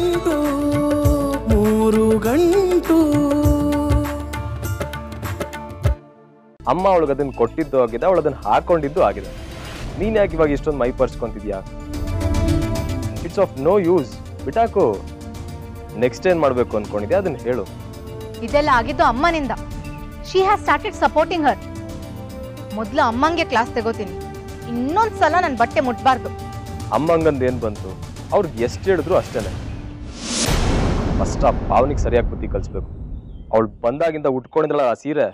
ಗಂಟು ಮೂರು ಗಂಟು ಅಮ್ಮ ಅವಳಿಗೆ ಅದನ್ನ ಕೊಟ್ಟಿದ್ದು ಆಗಿದೆ ಅವಳು ಅದನ್ನ ಹಾಕೊಂಡಿದ್ದು ಆಗಿದೆ ನೀನ್ ಯಾಕೆ ಇವಾಗ ಇಷ್ಟೊಂದು ಮೈ ಪರ್ಸ್ಕೊಂತಿದ್ಯಾ ಇಟ್ಸ್ ಆಫ್ ನೋ ಯೂಸ್ ಬಿಟಾಕು ನೆಕ್ಸ್ಟ್ ಏನ್ ಮಾಡ್ಬೇಕು ಅನ್ಕೊಂಡಿದ್ಯಾ ಅದನ್ನ ಹೇಳು ಇದೆಲ್ಲ ಆಗಿದ್ದು ಅಮ್ಮನಿಂದ she has started supporting her ಮೊದಲು ಅಮ್ಮಂಗೆ ಕ್ಲಾಸ್ ತಗೋತೀನಿ ಇನ್ನೊಂದ್ ಸಲ ನನ್ನ ಬಟ್ಟೆ ಮುಟ್ಬಾರ್ದು ಅಮ್ಮಂಗಂದ್ ಏನ್ ಬಂತು ಅವ್ರಿಗೆ ಎಷ್ಟು ಹೇಳಿದ್ರು ಅಷ್ಟೇನೆ ಫಸ್ಟ್ ಆ ಭಾವನಿಗೆ ಸರಿಯಾಗಿ ಬುದ್ಧಿ ಕಲಿಸ್ಬೇಕು ಅವಳು ಬಂದಾಗಿಂದ ಉಟ್ಕೊಂಡಿದ್ರಲ್ಲ ಆ ಸೀರೆ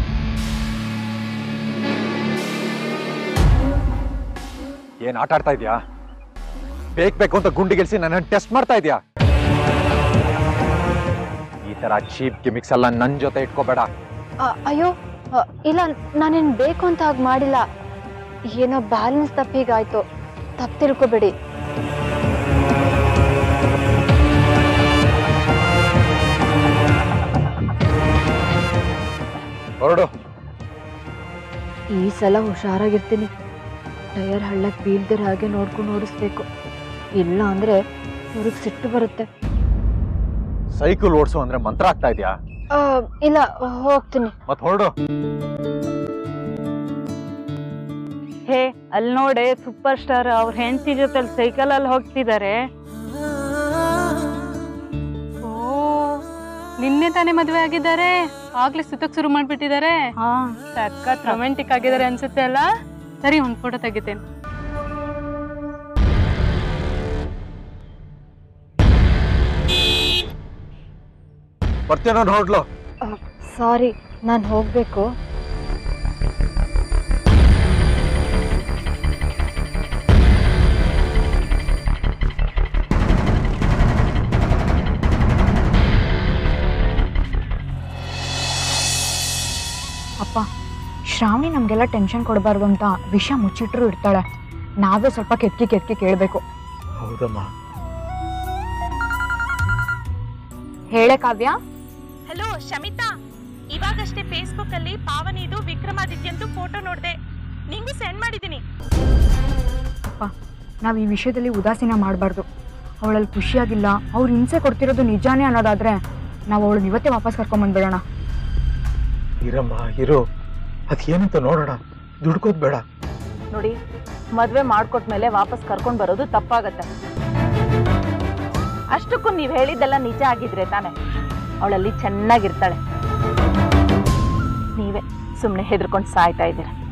ಏನ್ ಆಟ ಆಡ್ತಾ ಇದ್ಯಾ ಬೇಕ್ ಬೇಕು ಅಂತ ಗುಂಡಿಗೆಲ್ಸಿ ನನ್ನ ಟೆಸ್ಟ್ ಮಾಡ್ತಾ ಇದ್ಯಾ ಈ ತರ ಚೀಪ್ ಗಿಮಿಕ್ಸ್ ಎಲ್ಲ ನನ್ ಜೊತೆ ಇಟ್ಕೋಬೇಡ ಅಯ್ಯೋ ಅ, ಇಲ್ಲ ನಾನೇನ್ ಬೇಕು ಅಂತ ಹಾಗೆ ಮಾಡಿಲ್ಲ ಏನೋ ಬ್ಯಾಲೆನ್ಸ್ ತಪ್ಪಿಗಾಯ್ತು ತಪ್ಪು ತಿಳ್ಕೊಬೇಡಿ ಹೊರಡು ಈ ಸಲ ಹುಷಾರಾಗಿರ್ತೀನಿ ಟಯರ್ ಹಳ್ಳಕ್ ಬೀಳ್ದಿರ ಹಾಗೆ ನೋಡ್ಕೊಂಡು ಓಡಿಸ್ಬೇಕು ಇಲ್ಲ ಅಂದ್ರೆ ಇವ್ರಿಗೆ ಸಿಟ್ಟು ಬರುತ್ತೆ ಸೈಕಲ್ ಓಡಿಸು ಅಂದ್ರೆ ಮಂತ್ರ ಆಗ್ತಾ ಇದ್ಯಾ ಆ, ಇಲ್ಲ ಹೋಗ್ತೀನಿ ಮತ್ ಹೊರಡು ಹೇ ಅಲ್ಲಿ ನೋಡೆ ಸೂಪರ್ ಸ್ಟಾರ್ ಅವ್ರ ಹೆಂಡತಿ ಜೊತೆ ಸೈಕಲ್ ಅಲ್ಲಿ ಹೋಗ್ತಿದ್ದಾರೆ ಓ ನಿನ್ನೆ ತಾನೇ ಮದುವೆ ಆಗಿದ್ದಾರೆ ಆಗ್ಲೇ ಸುತ್ತಕ್ ಶುರು ಮಾಡ್ಬಿಟ್ಟಿದ್ದಾರೆ ಹಾ ಸಖತ್ ರೊಮ್ಯಾಂಟಿಕ್ ಆಗಿದ್ದಾರೆ ಅನ್ಸುತ್ತೆ ಅಲ್ಲ ಸರಿ ಒಂದ್ ಫೋಟೋ ತೆಗಿತೇನೆ ಬರ್ತೀನೋ ನೋಡ್ಲು ಸಾರಿ ನಾನು ಹೋಗ್ಬೇಕು ಅಪ್ಪ ಶ್ರಾವಣಿ ನಮಗೆಲ್ಲ ಟೆನ್ಷನ್ ಕೊಡಬಾರ್ದು ಅಂತ ವಿಷ ಮುಚ್ಚಿಟ್ರು ಇರ್ತಾಳೆ ನಾವೇ ಸ್ವಲ್ಪ ಕೆತ್ಕಿ ಕೆತ್ಕಿ ಕೇಳಬೇಕು ಹೌದಮ್ಮ ಹೇಳೆ ಕಾವ್ಯ ಹಲೋ ಶಮಿತಾ ಇವಾಗಷ್ಟೇ ಫೇಸ್ಬುಕ್ ಅಲ್ಲಿ ಪಾವನಿದು ವಿಕ್ರಮಾದಿತ್ಯಂದು ಫೋಟೋ ನೋಡ್ದೆ ನಿಂಗೂ ಸೆಂಡ್ ಮಾಡಿದ್ದೀನಿ ಅಪ್ಪ ನಾವು ಈ ವಿಷಯದಲ್ಲಿ ಉದಾಸೀನ ಮಾಡಬಾರ್ದು ಅವಳಲ್ಲಿ ಖುಷಿಯಾಗಿಲ್ಲ ಅವ್ರು ಹಿಂಸೆ ಕೊಡ್ತಿರೋದು ನಿಜಾನೇ ಅನ್ನೋದಾದ್ರೆ ನಾವು ಅವಳನ್ನ ಇವತ್ತೇ ವಾಪಸ್ ಕರ್ಕೊಂಬಂದ್ಬಿಡೋಣ ಇರಮ್ಮ ಇರು ಅದೇನಂತ ನೋಡೋಣ ದುಡ್ಕೋದ್ ಬೇಡ ನೋಡಿ ಮದ್ವೆ ಮಾಡ್ಕೊಟ್ಮೇಲೆ ವಾಪಸ್ ಕರ್ಕೊಂಡ್ ಬರೋದು ತಪ್ಪಾಗತ್ತೆ ಅಷ್ಟಕ್ಕೂ ನೀವ್ ಹೇಳಿದ್ದೆಲ್ಲ ನಿಜ ಆಗಿದ್ರೆ ತಾನೆ ಅವಳಲ್ಲಿ ಚೆನ್ನಾಗಿರ್ತಾಳೆ ನೀವೇ ಸುಮ್ಮನೆ ಹೆದರ್ಕೊಂಡು ಸಾಯ್ತಾ ಇದ್ದೀರ